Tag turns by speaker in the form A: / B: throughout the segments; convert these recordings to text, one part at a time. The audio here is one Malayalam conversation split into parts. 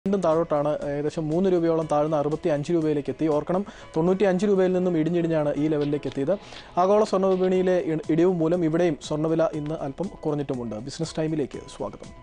A: വീണ്ടും താഴോട്ടാണ് ഏകദേശം മൂന്ന് രൂപയോളം താഴ്ന്ന അറുപത്തി അഞ്ച് രൂപയിലേക്ക് എത്തി ഓർക്കണം തൊണ്ണൂറ്റി അഞ്ച് രൂപയിൽ നിന്നും ഇടിഞ്ഞിടിഞ്ഞാണ് ഈ ലെവലിലേക്ക് എത്തിയത് ആഗോള സ്വർണ്ണ വിപണിയിലെ ഇ- ഇടിവ് മൂലം ഇവിടെയും സ്വർണ്ണവില ഇന്ന് അല്പം കുറഞ്ഞിട്ടുമുണ്ട് ബിസിനസ് ടൈമിലേക്ക് സ്വാഗതം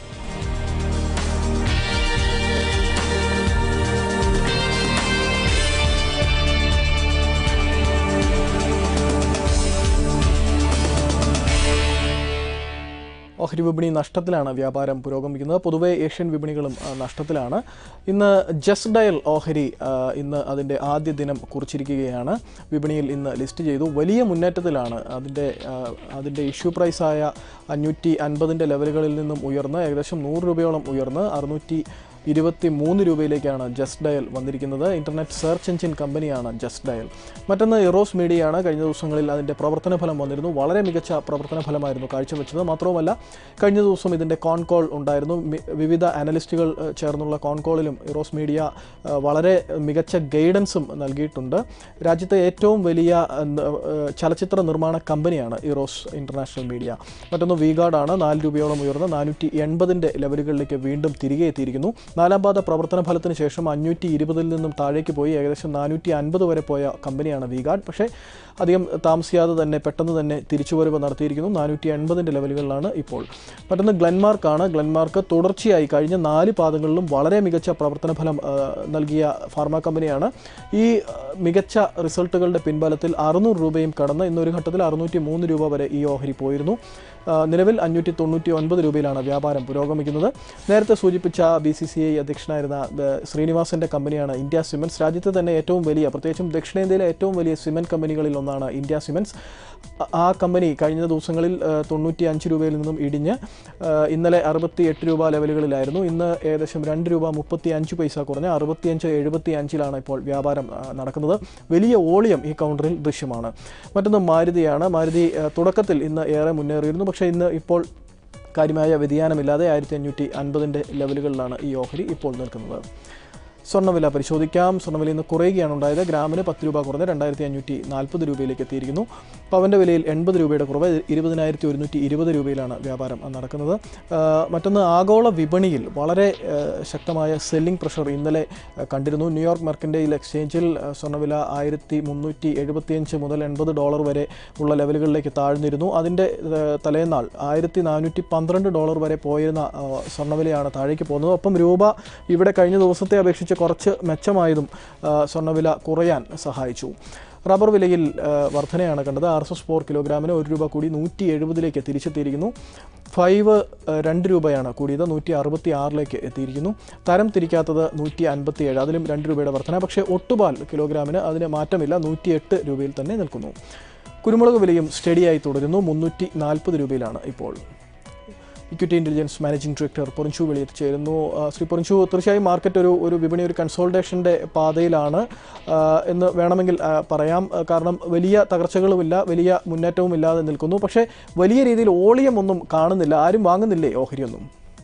A: ഓഹരി വിപണി നഷ്ടത്തിലാണ് വ്യാപാരം പുരോഗമിക്കുന്നത് പൊതുവെ ഏഷ്യൻ വിപണികളും ആ, നഷ്ടത്തിലാണ് ഇന്ന് ജസ്റ്റ് ഡയൽ ഓഹരി ആ, ഇന്ന് അതിൻ്റെ ആദ്യ ദിനം കുറിച്ചിരിക്കുകയാണ് വിപണിയിൽ ഇന്ന് ലിസ്റ്റ് ചെയ്തു വലിയ മുന്നേറ്റത്തിലാണ് അതിൻ്റെ ആ, അതിൻ്റെ ഇഷ്യൂ പ്രൈസായ അഞ്ഞൂറ്റി അൻപതിൻ്റെ ലെവലുകളിൽ നിന്നും ഉയർന്ന് ഏകദേശം നൂറ് രൂപയോളം ഉയർന്ന് അറുന്നൂറ്റി ഇരുപത്തി മൂന്ന് രൂപയിലേക്കാണ് ജസ്റ്റ് ഡയൽ വന്നിരിക്കുന്നത് ഇന്റർനെറ്റ് സെർച്ച് എഞ്ചിൻ കമ്പനിയാണ് ജസ്റ്റ് ഡയൽ മറ്റൊന്ന് ഇറോസ് മീഡിയയാണ് കഴിഞ്ഞ ദിവസങ്ങളിൽ അതിൻ്റെ പ്രവർത്തന ഫലം വന്നിരുന്നു വളരെ മികച്ച പ്രവർത്തന ഫലമായിരുന്നു കാഴ്ചവെച്ചത് മാത്രവുമല്ല കഴിഞ്ഞ ദിവസം ഇതിൻ്റെ കോൺ കോൾ ഉണ്ടായിരുന്നു മി- വിവിധ അനലിസ്റ്റുകൾ ഏഹ്, ചേർന്നുള്ള കോൺ കോളിലും ഇറോസ് മീഡിയ ഏഹ്, വളരെ മികച്ച ഗൈഡൻസും നൽകിയിട്ടുണ്ട് രാജ്യത്തെ ഏറ്റവും വലിയ ഏഹ്, ന- ഏഹ്, ചലച്ചിത്ര നിർമ്മാണ കമ്പനിയാണ് ഇറോസ് ഇന്റർനാഷണൽ മീഡിയ മറ്റൊന്ന് വീഗാർഡാണ് നാല് രൂപയോളം ഉയർന്ന് നാനൂറ്റി എൺപതിൻ്റെ ലെവലുകളിലേക്ക് വീണ്ടും തിരികെ എത്തിയിരിക്കുന്നു നാലാം പാത പ്രവർത്തന ഫലത്തിന് ശേഷം അഞ്ഞൂറ്റി ഇരുപതിൽ നിന്നും താഴേക്ക് പോയി ഏകദേശം നാനൂറ്റി അൻപത് വരെ പോയ കമ്പനിയാണ് വീഗാർഡ് പക്ഷേ അധികം താമസിയാതെ തന്നെ പെട്ടെന്ന് തന്നെ തിരിച്ചുവരവ് നടത്തിയിരിക്കുന്നു നാനൂറ്റി എൺപതിൻ്റെ ലെവലുകളിലാണ് ഇപ്പോൾ മറ്റൊന്ന് ഗ്ലെൻമാർക്കാണ് ഗ്ലെൻമാർക്ക് തുടർച്ചയായി കഴിഞ്ഞ നാല് പാദങ്ങളിലും വളരെ മികച്ച പ്രവർത്തന ഫലം ആ, നൽകിയ ഫാർമ കമ്പനിയാണ് ഈ ആ, മികച്ച റിസൾട്ടുകളുടെ പിൻബലത്തിൽ അറുന്നൂറ് രൂപയും കടന്ന് ഇന്നൊരു ഘട്ടത്തിൽ അറുന്നൂറ്റി മൂന്ന് രൂപ വരെ ഈ ഓഹരി പോയിരുന്നു ആ, നിലവിൽ അഞ്ഞൂറ്റി തൊണ്ണൂറ്റി ഒൻപത് രൂപയിലാണ് വ്യാപാരം പുരോഗമിക്കുന്നത് നേരത്തെ സൂചിപ്പിച്ച ബി സി സി ഐ അധ്യക്ഷനായിരുന്ന ആ, ശ്രീനിവാസന്റെ കമ്പനിയാണ് ഇന്ത്യ സിമെന്റ്സ് രാജ്യത്തെ തന്നെ ഏറ്റവും വലിയ പ്രത്യേകിച്ചും ദക്ഷിണേന്ത്യയിലെ ഏറ്റവും വലിയ സിമെന്റ് കമ്പനികളിൽ ഒന്നാണ് ഇന്ത്യ സിമെന്റ്സ് ആ- ആ കമ്പനി കഴിഞ്ഞ ദിവസങ്ങളിൽ ആ, തൊണ്ണൂറ്റി അഞ്ച് രൂപയിൽ നിന്നും ഇടിഞ്ഞ് ആ, ഇന്നലെ അറുപത്തി എട്ട് രൂപ ലെവലുകളിലായിരുന്നു ഇന്ന് ഏകദേശം രണ്ട് രൂപ മുപ്പത്തി അഞ്ച് പൈസ കുറഞ്ഞ് അറുപത്തിയഞ്ച് എഴുപത്തി അഞ്ചിലാണ് ഇപ്പോൾ വ്യാപാരം ആ, നടക്കുന്നത് വലിയ ഓളിയം ഈ കൗണ്ടറിൽ ദൃശ്യമാണ് മറ്റൊന്ന് മാരുതിയാണ് മാരുതി ആ, തുടക്കത്തിൽ ഇന്ന് ഏറെ മുന്നേറിയിരുന്നു പക്ഷേ ഇന്ന് ഇപ്പോൾ കാര്യമായ വ്യതിയാനമില്ലാതെ ആയിരത്തി അഞ്ഞൂറ്റി അൻപതിൻ്റെ ലെവലുകളിലാണ് ഈ ഓഹരി ഇപ്പോൾ നിൽക്കുന്നത് സ്വർണ്ണവില പരിശോധിക്കാം സ്വർണ്ണവില ഇന്ന് കുറയുകയാണ് ഉണ്ടായത് ഗ്രാമിന് പത്ത് രൂപ കുറഞ്ഞ് രണ്ടായിരത്തി അഞ്ഞൂറ്റി നാൽപ്പത് രൂപയിലേക്ക് എത്തിയിരിക്കുന്നു പവൻ്റെ വിലയിൽ എൺപത് രൂപയുടെ കുറവ് ഇരുപതിനായിരത്തി ഒരുന്നൂറ്റി ഇരുപത് രൂപയിലാണ് വ്യാപാരം നടക്കുന്നത് ആ, മറ്റൊന്ന് ആഗോള വിപണിയിൽ വളരെ ആ, ശക്തമായ സെല്ലിംഗ് പ്രഷർ ഇന്നലെ ആ, കണ്ടിരുന്നു ന്യൂയോർക്ക് മെർക്കൻഡൈൽ എക്സ്ചേഞ്ചിൽ ആ, സ്വർണ്ണവില ആയിരത്തി മുന്നൂറ്റി എഴുപത്തിയഞ്ച് മുതൽ എൺപത് ഡോളർ വരെ ഉള്ള ലെവലുകളിലേക്ക് താഴ്ന്നിരുന്നു അതിൻ്റെ ആ, തലേന്നാൾ ആയിരത്തി നാനൂറ്റി പന്ത്രണ്ട് ഡോളർ വരെ പോയിരുന്ന ആ, സ്വർണ്ണവിലയാണ് താഴേക്ക് പോകുന്നത് ഒപ്പം രൂപ ഇവിടെ കഴിഞ്ഞ ദിവസത്തെ അപേക്ഷിച്ച് കുറച്ച് മെച്ചമായതും ആ, സ്വർണ്ണവില കുറയാൻ സഹായിച്ചു റബ്ബർ വിലയിൽ ആ, വർധനയാണ് കണ്ടത് ആർ എസ് എസ് ഫോർ കിലോഗ്രാമിന് ഒരു രൂപ കൂടി നൂറ്റി എഴുപതിലേക്ക് തിരിച്ചെത്തിയിരിക്കുന്നു ഫൈവ് ആ, രണ്ട് രൂപയാണ് കൂടിയത് നൂറ്റി അറുപത്തി ആറിലേക്ക് എത്തിയിരിക്കുന്നു തരം തിരിക്കാത്തത് നൂറ്റി അൻപത്തി ഏഴ് അതിലും രണ്ട് രൂപയുടെ വർധന പക്ഷേ ഒട്ടുപാൽ കിലോഗ്രാമിന് അതിന് മാറ്റമില്ല നൂറ്റിയെട്ട് രൂപയിൽ തന്നെ നിൽക്കുന്നു കുരുമുളക് വിലയും സ്റ്റഡിയായി തുടരുന്നു മുന്നൂറ്റി നാൽപ്പത് രൂപയിലാണ് ഇപ്പോൾ Equity Intelligence managing director Porinju വെളിയിൽ ചേരുന്നു ആ, ശ്രീ പൊറിഞ്ചു തീർച്ചയായും മാർക്കറ്റ് ഒരു ഒരു വിപണി ഒരു കൺസോൾട്ടേഷൻ്റെ പാതയിലാണ് ആ, എന്ന് വേണമെങ്കിൽ ആ, പറയാം ആ, കാരണം വലിയ തകർച്ചകളുമില്ല വലിയ മുന്നേറ്റവും ഇല്ലാതെ നിൽക്കുന്നു പക്ഷേ വലിയ രീതിയിൽ ഓളിയം ഒന്നും കാണുന്നില്ല ആരും വാങ്ങുന്നില്ലേ ഓഹരിയൊന്നും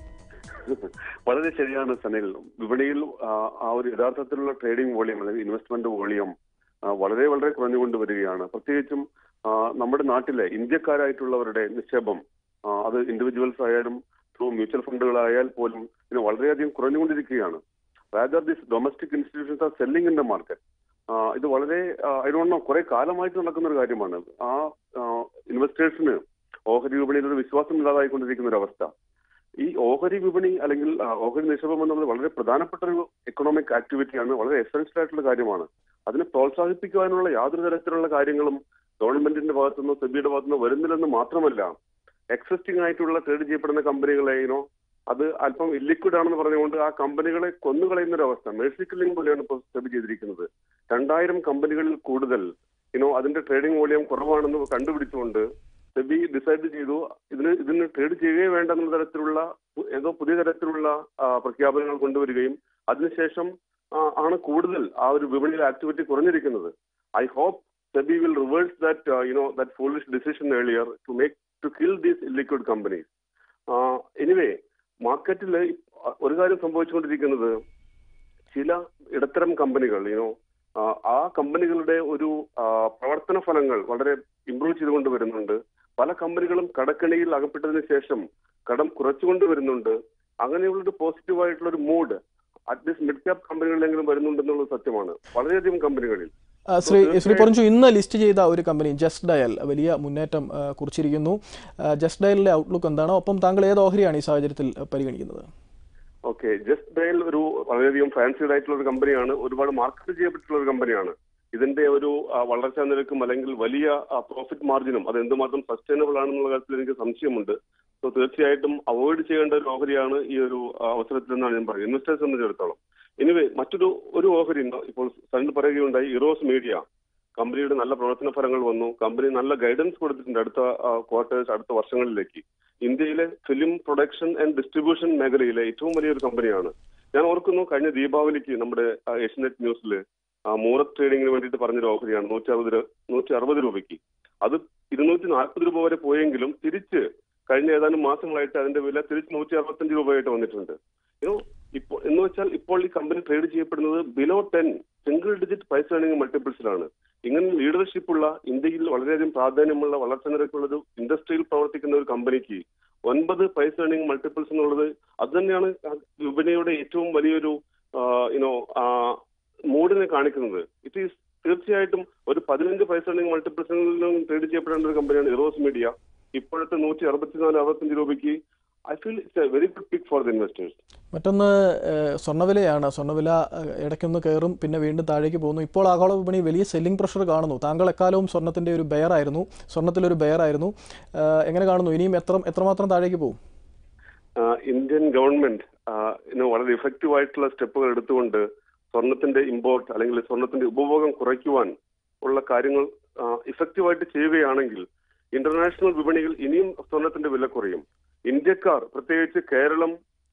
B: വളരെ ശരിയാണ് സനിൽ വിപണിയിൽ ആ, ആ ഒരു യഥാർത്ഥത്തിലുള്ള ട്രേഡിംഗ് വോളിയം അല്ലെങ്കിൽ ഇൻവെസ്റ്റ്മെന്റ് വോളിയം ആ, വളരെ വളരെ കുറഞ്ഞുകൊണ്ട് വരികയാണ് പ്രത്യേകിച്ചും ആ, നമ്മുടെ നാട്ടിലെ ഇന്ത്യക്കാരായിട്ടുള്ളവരുടെ നിക്ഷേപം ആ, അത് ഇൻഡിവിജ്വൽസ് ആയാലും ത്രൂ മ്യൂച്വൽ ഫണ്ടുകളായാൽ പോലും ഇത് വളരെയധികം കുറഞ്ഞുകൊണ്ടിരിക്കുകയാണ് rather this domestic institutions are selling in the market ഇത് വളരെ ഐ ഡോണ്ട് നോ കുറെ കാലമായിട്ട് നടക്കുന്ന ഒരു കാര്യമാണ് ആ ഇൻവെസ്റ്റേഴ്സിന് ഓഹരി വിപണിയിൽ ഒരു വിശ്വാസം ഇല്ലാതായിക്കൊണ്ടിരിക്കുന്ന ഒരു അവസ്ഥ ഈ ഓഹരി വിപണി അല്ലെങ്കിൽ ആ, ഓഹരി നിക്ഷേപം എന്നുള്ളത് വളരെ പ്രധാനപ്പെട്ട ഒരു എക്കണോമിക് ആക്ടിവിറ്റിയാണ് വളരെ എസെൻഷ്യൽ ആയിട്ടുള്ള കാര്യമാണ് അതിനെ പ്രോത്സാഹിപ്പിക്കുവാനുള്ള യാതൊരു തരത്തിലുള്ള കാര്യങ്ങളും ഗവൺമെന്റിന്റെ ഭാഗത്തുനിന്നോ സെബിയുടെ ഭാഗത്തുനിന്നോ വരുന്നില്ലെന്ന് മാത്രമല്ല എക്സിസ്റ്റിംഗ് ആയിട്ടുള്ള ട്രേഡ് ചെയ്യപ്പെടുന്ന കമ്പനികളെ യുനോ അത് അല്പം ഇല്ലിക്വിഡ് ആണെന്ന് പറഞ്ഞുകൊണ്ട് ആ കമ്പനികളെ കൊന്നുകളയുന്ന ഒരു അവസ്ഥ മേഴ്സി കില്ലിംഗ് പോലെയാണ് ഇപ്പോൾ സെബി ചെയ്തിരിക്കുന്നത് രണ്ടായിരം കമ്പനികളിൽ കൂടുതൽ യുനോ അതിന്റെ ട്രേഡിംഗ് വോളിയം കുറവാണെന്ന് കണ്ടുപിടിച്ചുകൊണ്ട് സെബി ഡിസൈഡ് ചെയ്തു ഇതിന് ഇതിന് ട്രേഡ് ചെയ്യുകയേ വേണ്ട എന്നുള്ള തരത്തിലുള്ള പു- ഏതോ പുതിയ തരത്തിലുള്ള ആ, പ്രഖ്യാപനങ്ങൾ കൊണ്ടുവരികയും അതിനുശേഷം ആ, ആണ് കൂടുതൽ ആ ഒരു വിപണിയിലെ ആക്ടിവിറ്റി കുറഞ്ഞിരിക്കുന്നത് I hope SEBI will reverse that you know that foolish decision earlier to make to kill these illiquid companies anyway മാർക്കറ്റിൽ ഒരു കാര്യം സംഭവിച്ചുകൊണ്ടിരിക്കുന്നത് ചില ഇടത്തരം കമ്പനികൾ യുനോ ആ കമ്പനികളുടെ ഒരു ആ, പ്രവർത്തന ഫലങ്ങൾ വളരെ ഇംപ്രൂവ് ചെയ്തുകൊണ്ട് വരുന്നുണ്ട് പല കമ്പനികളും കടക്കെണിയിൽ അകപ്പെട്ടതിന് ശേഷം കടം കുറച്ചുകൊണ്ട് വരുന്നുണ്ട് അങ്ങനെയുള്ള ഒരു പോസിറ്റീവ് ആയിട്ടുള്ള ഒരു മൂഡ് അറ്റ്ലീസ്റ്റ് മിഡ് ക്യാപ് കമ്പനികളിലെങ്കിലും വരുന്നുണ്ടെന്നുള്ളത് സത്യമാണ് വളരെയധികം കമ്പനികളിൽ
A: ആ, ശ്രീ ശ്രീ പറഞ്ഞു ഇന്ന് ലിസ്റ്റ് ചെയ്ത ഒരു കമ്പനി ജസ്റ്റ് ഡയൽ വലിയ മുന്നേറ്റം ആ, കുറിച്ചിരിക്കുന്നു ആ, ജസ്റ്റ് ഡയലിന്റെ ഔട്ട്ലുക്ക് എന്താണ് ഒപ്പം താങ്കൾ ഏത് ഓഹരിയാണ് ഈ സാഹചര്യത്തിൽ ആ, പരിഗണിക്കുന്നത്
B: ഓക്കെ ജസ്റ്റ് ഡയൽ ഒരു വളരെയധികം ഫാൻസിഡ് ആയിട്ടുള്ള ഒരു കമ്പനിയാണ് ഒരുപാട് മാർക്കറ്റ് ചെയ്യപ്പെട്ടിട്ടുള്ള ഒരു കമ്പനിയാണ് ഇതിന്റെ ഒരു ആ, വളർച്ചാ നിരക്കും അല്ലെങ്കിൽ വലിയ പ്രോഫിറ്റ് മാർജിനും അത് എന്തുമാത്രം സസ്റ്റൈനബിൾ ആണെന്നുള്ള കാര്യത്തിൽ എനിക്ക് സംശയമുണ്ട് സോ തീർച്ചയായിട്ടും അവോയ്ഡ് ചെയ്യേണ്ട ഒരു ഓഹരിയാണ് ഈ ഒരു ആ, അവസരത്തിൽ നിന്നാണ് ഞാൻ പറയുന്നത് ഇൻവെസ്റ്റേഴ്സ് സംബന്ധിച്ചിടത്തോളം എനിവേ മറ്റൊരു ഒരു ഓഹരി ഉണ്ട് ഇപ്പോൾ സൺ പറയുകയുണ്ടായി ഇറോസ് മീഡിയ കമ്പനിയുടെ നല്ല പ്രവർത്തന ഫലങ്ങൾ വന്നു കമ്പനി നല്ല ഗൈഡൻസ് കൊടുത്തിട്ടുണ്ട് അടുത്ത ക്വാർട്ടേഴ്സ് അടുത്ത വർഷങ്ങളിലേക്ക് ഇന്ത്യയിലെ ഫിലിം പ്രൊഡക്ഷൻ ആൻഡ് ഡിസ്ട്രിബ്യൂഷൻ മേഖലയിലെ ഏറ്റവും വലിയൊരു കമ്പനിയാണ് ഞാൻ ഓർക്കുന്നു കഴിഞ്ഞ ദീപാവലിക്ക് നമ്മുടെ ആ, ഏഷ്യനെറ്റ് ന്യൂസിൽ മൂറത്ത് ട്രേഡിങ്ങിന് വേണ്ടിയിട്ട് പറഞ്ഞൊരു ഓഫറിയാണ് നൂറ്റി അറുപത് നൂറ്റി അറുപത് രൂപയ്ക്ക് അത് ഇരുന്നൂറ്റി നാൽപ്പത് രൂപ വരെ പോയെങ്കിലും തിരിച്ച് കഴിഞ്ഞ ഏതാനും മാസങ്ങളായിട്ട് അതിന്റെ വില തിരിച്ച് നൂറ്റി അറുപത്തഞ്ച് രൂപയായിട്ട് വന്നിട്ടുണ്ട് യുനോ ഇപ്പോൾ എന്ന് വെച്ചാൽ ഇപ്പോൾ ഈ കമ്പനി ട്രേഡ് ചെയ്യപ്പെടുന്നത് below ten single digit price earning മൾട്ടിപ്പിൾസിലാണ് ഇങ്ങനെ ലീഡർഷിപ്പ് ഉള്ള ഇന്ത്യയിൽ വളരെയധികം പ്രാധാന്യമുള്ള വളർച്ച നിരക്കുള്ള ഒരു ഇൻഡസ്ട്രിയിൽ പ്രവർത്തിക്കുന്ന ഒരു കമ്പനിക്ക് ഒൻപത് പൈസ ഏണിംഗ് മൾട്ടിപ്പിൾസ് എന്നുള്ളത് അത് തന്നെയാണ് വിപണിയുടെ ഏറ്റവും വലിയൊരു യുനോ മൂഡിനെ കാണിക്കുന്നത് ഇറ്റ് ഈസ് തീർച്ചയായിട്ടും ഒരു പതിനഞ്ച് പൈസ ഏണിംഗ് മൾട്ടിപ്പിൾസിലും ട്രേഡ് ചെയ്യപ്പെടേണ്ട ഒരു കമ്പനിയാണ് ഇറോസ് മീഡിയ ഇപ്പോഴത്തെ നൂറ്റി അറുപത്തിനാല് അറുപത്തഞ്ച് രൂപയ്ക്ക് I feel it's a very good pick for the investors
A: മറ്റൊന്ന് ഏഹ്, സ്വർണ്ണവിലയാണ് സ്വർണ്ണവില ഏഹ്, ഇടയ്ക്കൊന്ന് കയറും പിന്നെ വീണ്ടും താഴേക്ക് പോകുന്നു ഇപ്പോൾ ആഗോള വിപണി വലിയ സെല്ലിംഗ് പ്രഷർ കാണുന്നു താങ്കൾ എക്കാലവും സ്വർണ്ണത്തിന്റെ ഒരു ബെയറായിരുന്നു സ്വർണ്ണത്തിലൊരു ബെയറായിരുന്നു ഏഹ്, എങ്ങനെ കാണുന്നു ഇനിയും എത്ര എത്രമാത്രം താഴേക്ക് പോകും
B: ഇന്ത്യൻ ഗവൺമെന്റ് ഇന്ന് വളരെ ഇഫക്റ്റീവ് ആയിട്ടുള്ള സ്റ്റെപ്പുകൾ എടുത്തുകൊണ്ട് സ്വർണത്തിന്റെ ഇമ്പോർട്ട് അല്ലെങ്കിൽ സ്വർണത്തിന്റെ ഉപഭോഗം കുറയ്ക്കുവാൻ ഉള്ള കാര്യങ്ങൾ ഇഫക്റ്റീവായിട്ട് ചെയ്യുകയാണെങ്കിൽ ഇന്റർനാഷണൽ വിപണിയിൽ ഇനിയും സ്വർണത്തിന്റെ വില കുറയും ഇന്ത്യക്കാർ പ്രത്യേകിച്ച് കേരളം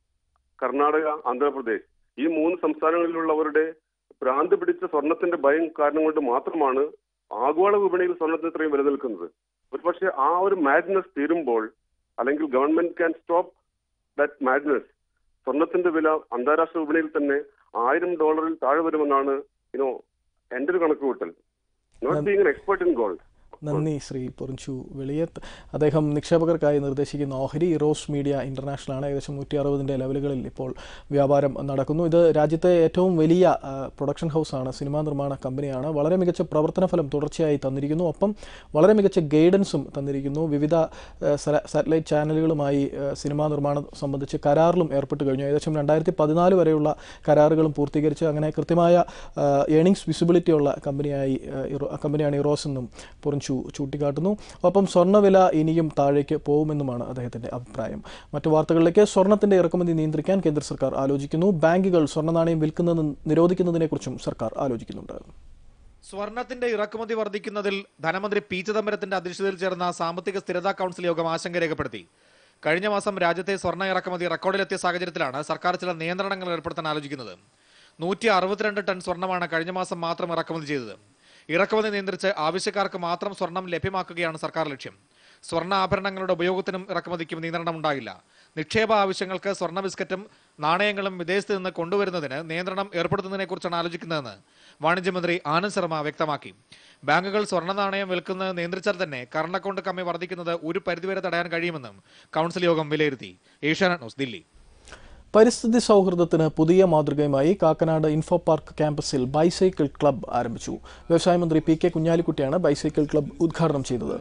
B: കർണാടക ആന്ധ്രാപ്രദേശ് ഈ മൂന്ന് സംസ്ഥാനങ്ങളിലുള്ളവരുടെ ഭ്രാന്ത് പിടിച്ച സ്വർണത്തിന്റെ ഭയം കാരണം കൊണ്ട് മാത്രമാണ് ആഗോള വിപണിയിൽ സ്വർണത്തിന് ഇത്രയും വില നിൽക്കുന്നത് ഒരുപക്ഷെ ആ ഒരു മാഡ്നസ് തീരുമ്പോൾ അല്ലെങ്കിൽ government can stop that madness സ്വർണത്തിന്റെ വില അന്താരാഷ്ട്ര വിപണിയിൽ തന്നെ ആയിരം ഡോളറിൽ താഴെ വരുമെന്നാണ് യുനോ എന്റെ ഒരു കണക്കുകൂട്ടൽ not being an expert in gold
A: നന്ദി ശ്രീ പൊറിഞ്ചു വെളിയത്ത് അദ്ദേഹം നിക്ഷേപകർക്കായി നിർദ്ദേശിക്കുന്ന ഓഹരി ഇറോസ് മീഡിയ ഇന്റർനാഷണൽ ആണ് ഏകദേശം നൂറ്റി അറുപതിൻ്റെ ലെവലുകളിൽ ഇപ്പോൾ വ്യാപാരം നടക്കുന്നു ഇത് രാജ്യത്തെ ഏറ്റവും വലിയ ആ, പ്രൊഡക്ഷൻ ഹൗസാണ് സിനിമാ നിർമ്മാണ കമ്പനിയാണ് വളരെ മികച്ച പ്രവർത്തന ഫലം തുടർച്ചയായി തന്നിരിക്കുന്നു ഒപ്പം വളരെ മികച്ച ഗൈഡൻസും തന്നിരിക്കുന്നു വിവിധ ആ, സല- സാറ്റലൈറ്റ് ചാനലുകളുമായി ആ, സിനിമാ നിർമ്മാണം സംബന്ധിച്ച് കരാറിലും ഏർപ്പെട്ട് കഴിഞ്ഞു ഏകദേശം രണ്ടായിരത്തി പതിനാല് വരെയുള്ള കരാറുകളും പൂർത്തീകരിച്ച് അങ്ങനെ കൃത്യമായ ഏണിങ്സ് വിസിബിലിറ്റി ഉള്ള കമ്പനിയായി ആ, ഇറോ- കമ്പനിയാണ് ഇറോസ് എന്നും പൊറിഞ്ചു ചൂണ്ടിക്കാട്ടുന്നു ഒപ്പം സ്വർണ്ണവില ഇനിയും താഴേക്ക് പോകുമെന്നുമാണ് അദ്ദേഹത്തിന്റെ അഭിപ്രായം മറ്റു വാർത്തകളിലേക്ക് സ്വർണ്ണത്തിന്റെ ഇറക്കുമതി നിയന്ത്രിക്കാൻ കേന്ദ്ര സർക്കാർ ആലോചിക്കുന്നു ബാങ്കുകൾ സ്വർണ്ണ നാണയം വിൽക്കുന്നത് നിരോധിക്കുന്നതിനെക്കുറിച്ചും സർക്കാർ ആലോചിക്കുന്നുണ്ട്
C: സ്വർണത്തിന്റെ ഇറക്കുമതി വർദ്ധിക്കുന്നതിൽ ധനമന്ത്രി പി ചിദംബരത്തിന്റെ അധ്യക്ഷതയിൽ ചേർന്ന സാമ്പത്തിക സ്ഥിരതാ കൗൺസിൽ യോഗം ആശങ്ക രേഖപ്പെടുത്തി കഴിഞ്ഞ മാസം രാജ്യത്തെ സ്വർണ്ണ ഇറക്കുമതി റെക്കോർഡിലെത്തിയ സാഹചര്യത്തിലാണ് സർക്കാർ ചില നിയന്ത്രണങ്ങൾ ഏർപ്പെടുത്താൻ ആലോചിക്കുന്നത് നൂറ്റി അറുപത്തിരണ്ട് ടൺ സ്വർണ്ണമാണ് കഴിഞ്ഞ മാസം മാത്രം ഇറക്കുമതി ചെയ്തത് ഇറക്കുമതി നിയന്ത്രിച്ച് ആവശ്യക്കാർക്ക് മാത്രം സ്വർണം ലഭ്യമാക്കുകയാണ് സർക്കാർ ലക്ഷ്യം സ്വർണ്ണ ആഭരണങ്ങളുടെ ഉപയോഗത്തിനും ഇറക്കുമതിക്കും നിയന്ത്രണം ഉണ്ടാകില്ല നിക്ഷേപ ആവശ്യങ്ങൾക്ക് സ്വർണ്ണ ബിസ്ക്കറ്റും നാണയങ്ങളും വിദേശത്ത് നിന്ന് കൊണ്ടുവരുന്നതിന് നിയന്ത്രണം ഏർപ്പെടുത്തുന്നതിനെക്കുറിച്ചാണ് ആലോചിക്കുന്നതെന്ന് വാണിജ്യമന്ത്രി ആനന്ദ് ശർമ്മ വ്യക്തമാക്കി ബാങ്കുകൾ സ്വർണ്ണ നാണയം വിൽക്കുന്നത് നിയന്ത്രിച്ചാൽ തന്നെ കറണ്ട് അക്കൗണ്ട് കമ്മി വർദ്ധിക്കുന്നത് ഒരു പരിധിവരെ തടയാൻ കഴിയുമെന്നും കൗൺസിൽ യോഗം വിലയിരുത്തി ഏഷ്യാനെറ്റ് ന്യൂസ് ദില്ലി
A: പരിസ്ഥിതി സൗഹൃദത്തിന് പുതിയ മാതൃകയുമായി കാക്കനാട് ഇൻഫോ പാർക്ക് ക്യാമ്പസിൽ ബൈസൈക്കിൾ ക്ലബ്ബ് ആരംഭിച്ചു വ്യവസായ മന്ത്രി പി കെ കുഞ്ഞാലിക്കുട്ടിയാണ് ബൈസൈക്കിൾ ക്ലബ്ബ് ഉദ്ഘാടനം ചെയ്തത്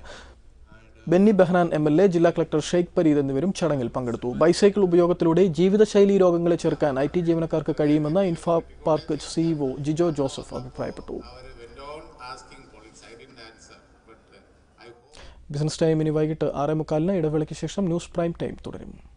A: Benny Behanan M L A ജില്ലാ കളക്ടർ ഷെയ്ഖ് പരീദ് എന്നിവരും ചടങ്ങിൽ പങ്കെടുത്തു ബൈസൈക്കിൾ ഉപയോഗത്തിലൂടെ ജീവിതശൈലീ രോഗങ്ങളെ ചെറുക്കാൻ ഐ ടി ജീവനക്കാർക്ക് കഴിയുമെന്ന് ഇൻഫോ പാർക്ക് സിഇഒ ജിജോ ജോസഫ് അഭിപ്രായപ്പെട്ടു
D: However, went on asking politics. I didn't answer, but uh, I hope.
A: Business time ഇനി വൈകിട്ട് ആറേ മുക്കാലിന് ഇടവേളയ്ക്ക് ശേഷം ന്യൂസ് പ്രൈം ടൈം തുടരും